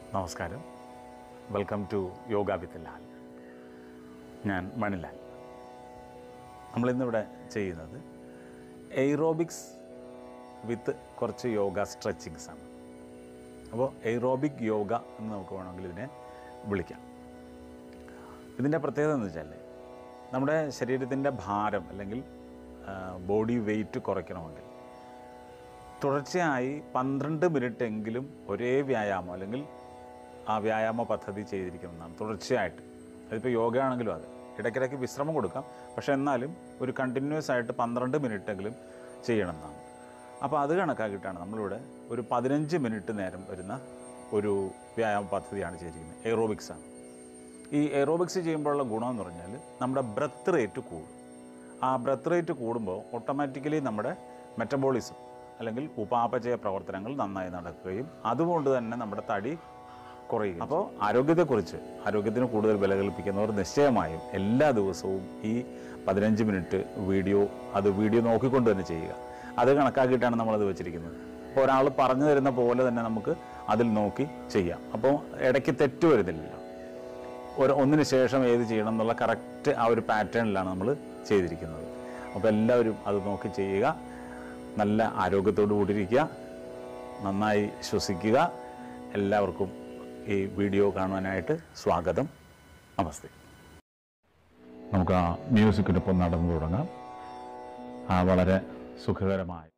നമസ്കാരം welcome to yoga with Lal ഞാൻ മണിലാൽ നമ്മളിന്നിവിടെ ചെയ്യുന്നത് എയ്റോബിക്സ് വിത്ത് കുറച്ച് യോഗ സ്ട്രെച്ചിങ്സ് ആണ് അപ്പോൾ എയ്റോബിക് യോഗ എന്ന് നമുക്ക് വേണമെങ്കിൽ ഇതിനെ വിളിക്കാം ഇതിൻ്റെ പ്രത്യേകത എന്ന് വെച്ചാൽ നമ്മുടെ ശരീരത്തിൻ്റെ ഭാരം അല്ലെങ്കിൽ ബോഡി വെയിറ്റ് കുറയ്ക്കണമെങ്കിൽ തുടർച്ചയായി പന്ത്രണ്ട് മിനിറ്റ് എങ്കിലും ഒരേ വ്യായാമം അല്ലെങ്കിൽ ആ വ്യായാമ പദ്ധതി ചെയ്തിരിക്കുന്നതാണ് തുടർച്ചയായിട്ട് അതിപ്പോൾ യോഗയാണെങ്കിലും അത് ഇടയ്ക്കിടയ്ക്ക് വിശ്രമം കൊടുക്കാം പക്ഷേ എന്നാലും ഒരു കണ്ടിന്യൂസ് ആയിട്ട് പന്ത്രണ്ട് മിനിറ്റ് എങ്കിലും ചെയ്യണമെന്നാണ് അപ്പോൾ അത് കണക്കാക്കിയിട്ടാണ് നമ്മളിവിടെ ഒരു പതിനഞ്ച് മിനിറ്റ് നേരം വരുന്ന ഒരു വ്യായാമ പദ്ധതിയാണ് ചെയ്തിരിക്കുന്നത് എയറോബിക്സ് ആണ് ഈ എയറോബിക്സ് ചെയ്യുമ്പോഴുള്ള ഗുണമെന്ന് പറഞ്ഞാൽ നമ്മുടെ ബ്രത്ത് റേറ്റ് കൂടും ആ ബ്രത്ത് റേറ്റ് കൂടുമ്പോൾ ഓട്ടോമാറ്റിക്കലി നമ്മുടെ മെറ്റബോളിസം അല്ലെങ്കിൽ ഉപാപചയ പ്രവർത്തനങ്ങൾ നന്നായി നടക്കുകയും അതുകൊണ്ട് തന്നെ നമ്മുടെ തടി കുറയും അപ്പോൾ ആരോഗ്യത്തെക്കുറിച്ച് ആരോഗ്യത്തിന് കൂടുതൽ വില കൽപ്പിക്കുന്നവർ നിശ്ചയമായും എല്ലാ ദിവസവും ഈ പതിനഞ്ച് മിനിറ്റ് വീഡിയോ അത് വീഡിയോ നോക്കിക്കൊണ്ട് തന്നെ ചെയ്യുക അത് കണക്കാക്കിയിട്ടാണ് നമ്മളത് വെച്ചിരിക്കുന്നത് അപ്പോൾ ഒരാൾ പറഞ്ഞു തരുന്ന പോലെ തന്നെ നമുക്ക് അതിൽ നോക്കി ചെയ്യാം അപ്പോൾ ഇടയ്ക്ക് തെറ്റ് വരുന്നില്ലല്ലോ ഒരു ഒന്നിന് ശേഷം ഏത് ചെയ്യണം എന്നുള്ള കറക്റ്റ് ആ ഒരു പാറ്റേണിലാണ് നമ്മൾ ചെയ്തിരിക്കുന്നത് അപ്പോൾ എല്ലാവരും അത് നോക്കി ചെയ്യുക നല്ല ആരോഗ്യത്തോടു കൂടിയിരിക്കുക നന്നായി ശ്വസിക്കുക എല്ലാവർക്കും ഈ വീഡിയോ കാണുവാനായിട്ട് സ്വാഗതം നമസ്തേ നമുക്ക് ആ മ്യൂസിക്കിനൊപ്പം നടന്നു തുടങ്ങാം ആ വളരെ സുഖകരമായ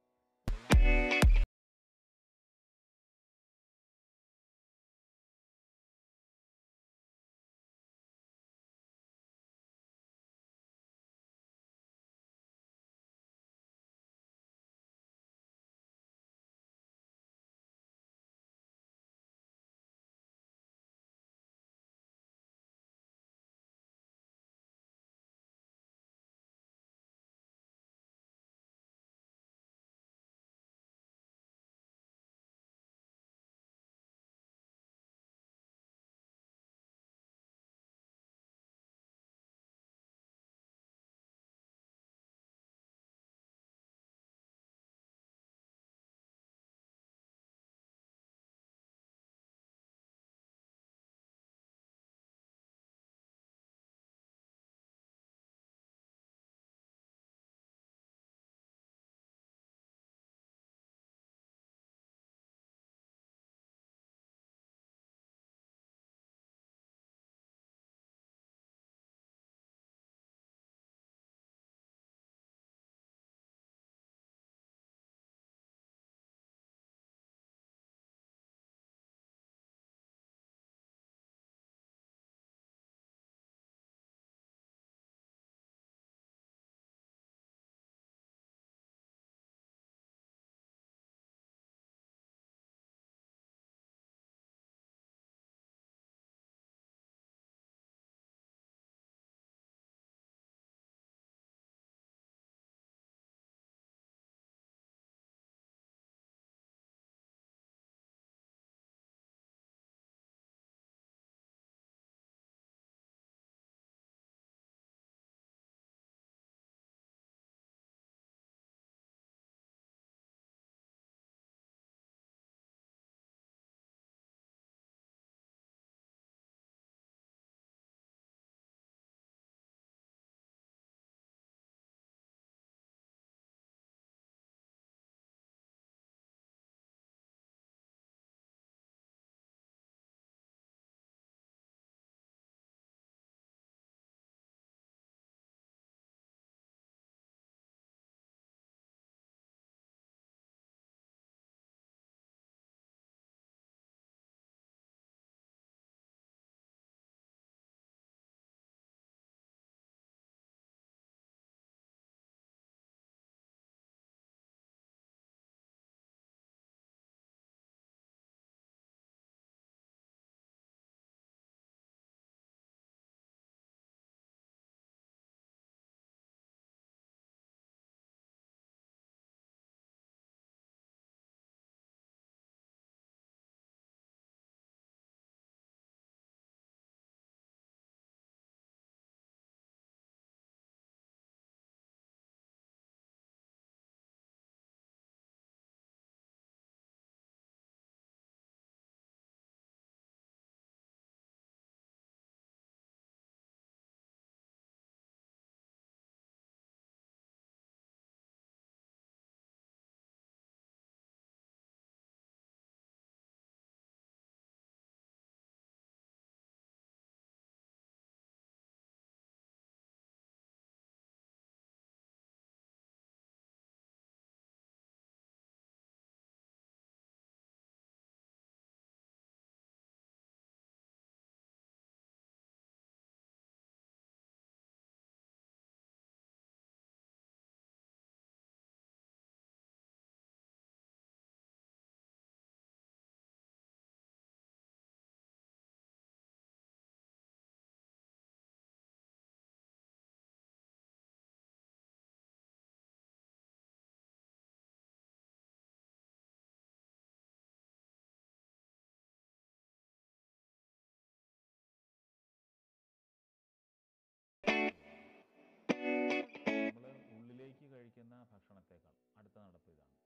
കഴിക്കുന്ന ഭക്ഷണത്തേക്കാൾ അടുത്ത നടപ്പ് ഇതാണ്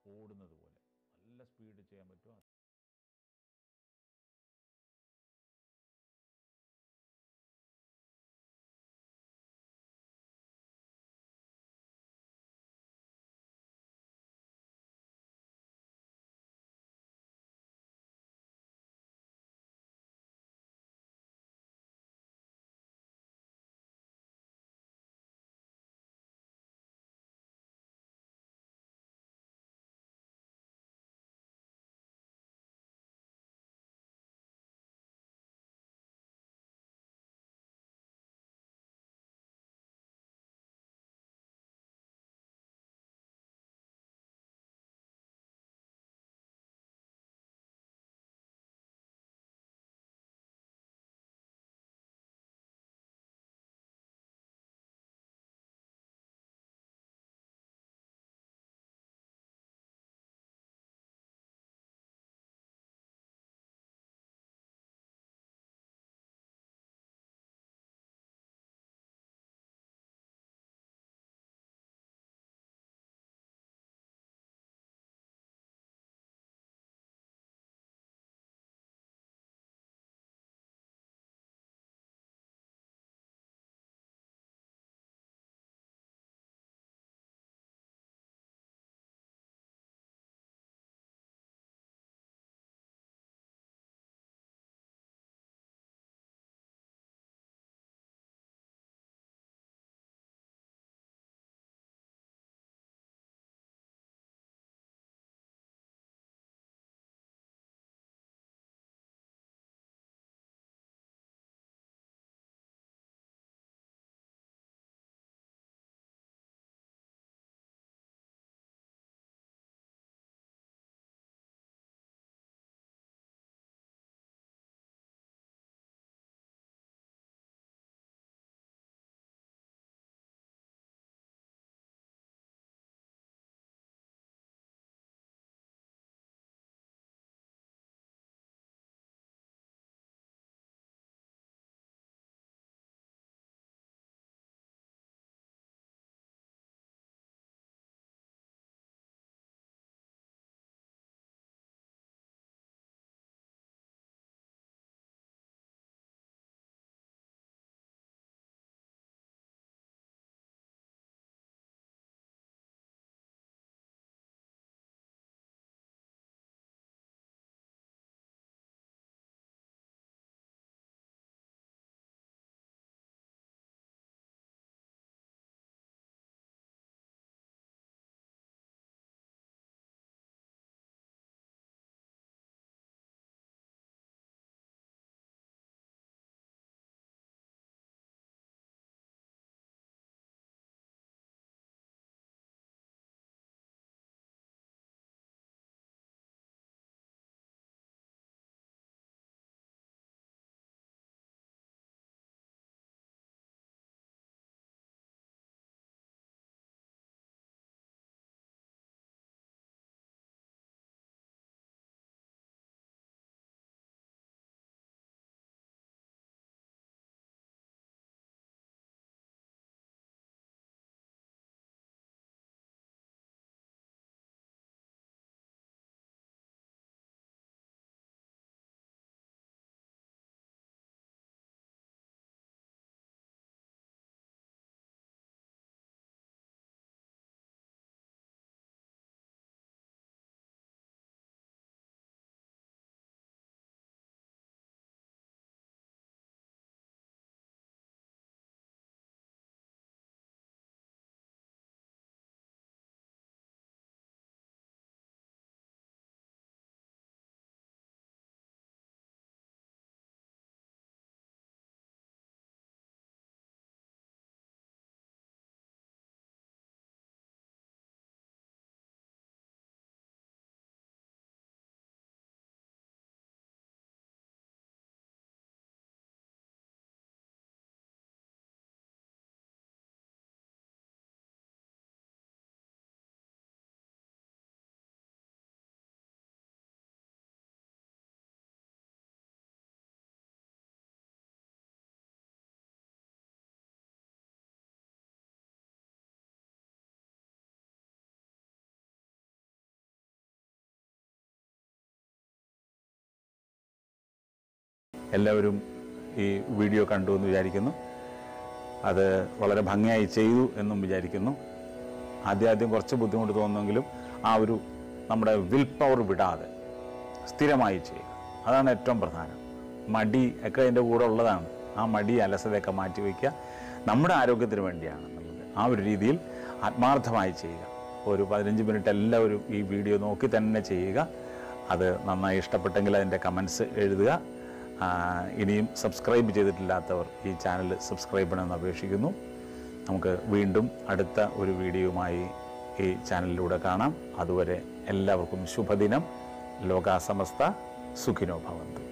ഓടുന്നത് പോലെ നല്ല സ്പീഡ് ചെയ്യാൻ പറ്റും എല്ലാവരും ഈ വീഡിയോ കണ്ടു എന്ന് വിചാരിക്കുന്നു അത് വളരെ ഭംഗിയായി ചെയ്തു എന്നും വിചാരിക്കുന്നു ആദ്യാദ്യം കുറച്ച് ബുദ്ധിമുട്ട് തോന്നുമെങ്കിലും ആ ഒരു നമ്മുടെ വിൽ പവർ വിടാതെ സ്ഥിരമായി ചെയ്യുക അതാണ് ഏറ്റവും പ്രധാനം മടി ഒക്കെ അതിൻ്റെ കൂടെ ഉള്ളതാണ് ആ മടി അലസതയൊക്കെ മാറ്റി വയ്ക്കുക നമ്മുടെ ആരോഗ്യത്തിന് വേണ്ടിയാണ് എന്നുള്ളത് ആ ഒരു രീതിയിൽ ആത്മാർത്ഥമായി ചെയ്യുക ഒരു പതിനഞ്ച് മിനിറ്റ് എല്ലാവരും ഈ വീഡിയോ നോക്കി തന്നെ ചെയ്യുക അത് നന്നായി ഇഷ്ടപ്പെട്ടെങ്കിൽ അതിൻ്റെ കമൻസ് എഴുതുക ആ, ഇനിയും സബ്സ്ക്രൈബ് ചെയ്തിട്ടില്ലാത്തവർ ഈ ചാനൽ സബ്സ്ക്രൈബ് ചെയ്യണമെന്ന് അപേക്ഷിക്കുന്നു നമുക്ക് വീണ്ടും അടുത്ത ഒരു വീഡിയോയുമായി ഈ ചാനലിലൂടെ കാണാം അതുവരെ എല്ലാവർക്കും ശുഭദിനം ലോകാസമസ്ത സുഖിനോ ഭവന്തു